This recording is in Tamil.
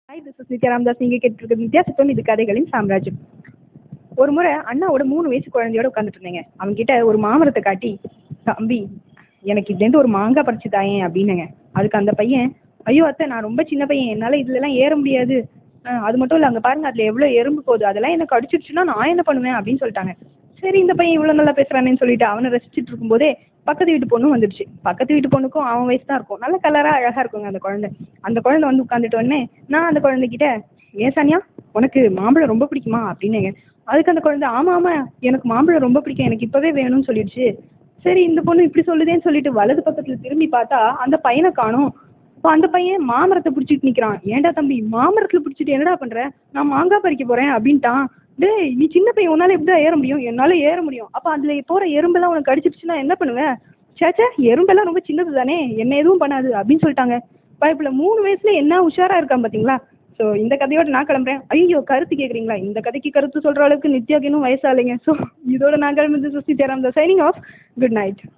hi this is Nithya Ramadas நீங்கள் கேட்டுருக்க நித்யா சுத்தம் இது கதைகளின் சாம்ராஜ்யம் ஒரு முறை அண்ணாவோட மூணு வயசு குழந்தையோட உட்காந்துட்டு இருந்தேங்க அவன்கிட்ட ஒரு மாமரத்தை காட்டி தம்பி எனக்கு இதுலேருந்து ஒரு மாங்காய் பறிச்சு தாயேன் அப்படின்னேங்க அதுக்கு அந்த பையன் ஐயோ அத்தை நான் ரொம்ப சின்ன பையன் என்னால் இதுலலாம் ஏற முடியாது ஆ, அது மட்டும் இல்லை அங்கே பாருங்க அதில் எவ்வளோ எறும்பு போகுது அதெல்லாம் எனக்கு கடிச்சிருச்சுன்னா நான் என்ன பண்ணுவேன் அப்படின்னு சொல்லிட்டாங்க சரி இந்த பையன் இவ்வளோ நல்லா பேசுகிறானேன்னு சொல்லிட்டு அவனை ரசிச்சிட்டு இருக்கும்போதே பக்கத்து வீட்டு பொண்ணு வந்துடுச்சு பக்கத்து வீட்டு பொண்ணுக்கும் அவன் வயசு தான் இருக்கும் நல்ல கலராக அழகாக இருக்குங்க அந்த குழந்தை அந்த குழந்தை வந்து உட்காந்துட்டு உடனே நான் அந்த குழந்தைகிட்ட ஏன் சானியா உனக்கு மாம்பழம் ரொம்ப பிடிக்குமா அப்படின்னேங்க அதுக்கு அந்த குழந்தை ஆமாம் ஆமாம் எனக்கு மாம்பழம் ரொம்ப பிடிக்கும் எனக்கு இப்போவே வேணும்னு சொல்லிடுச்சு சரி இந்த பொண்ணு இப்படி சொல்லுதேன்னு சொல்லிட்டு வலது பக்கத்தில் திரும்பி பார்த்தா அந்த பையனை காணோம் இப்போ அந்த பையன் மாமரத்தை பிடிச்சிட்டு நிற்கிறான் ஏன்டா தம்பி மாமரத்தில் பிடிச்சிட்டு என்னடா பண்ணுற நான் மாங்காய் பறிக்க போகிறேன் அப்படின்ட்டான் டேய் நீ சின்ன பையன் உன்னால் எப்படிடா ஏற முடியும் என்னால் ஏற முடியும் அப்போ அதில் போகிற எறும்பெல்லாம் உனக்கு கடிச்சிருச்சுன்னா என்ன பண்ணுவேன் சேச்சே எறும்பெல்லாம் ரொம்ப சின்னது தானே என்ன எதுவும் பண்ணாது அப்படின்னு சொல்லிட்டாங்க பைப்பில் மூணு வயசுல என்ன உஷாராக இருக்கான் பார்த்தீங்களா ஸோ இந்த கதையோட நான் கிளம்புறேன் ஐயோ கருத்து கேட்குறீங்களா இந்த கதைக்கு கருத்து சொல்கிற அளவுக்கு நித்யாக்கு இன்னும் வயசாகலைங்க ஸோ இதோட நான் கிளம்புறது சுசி தேராம் the signing off good night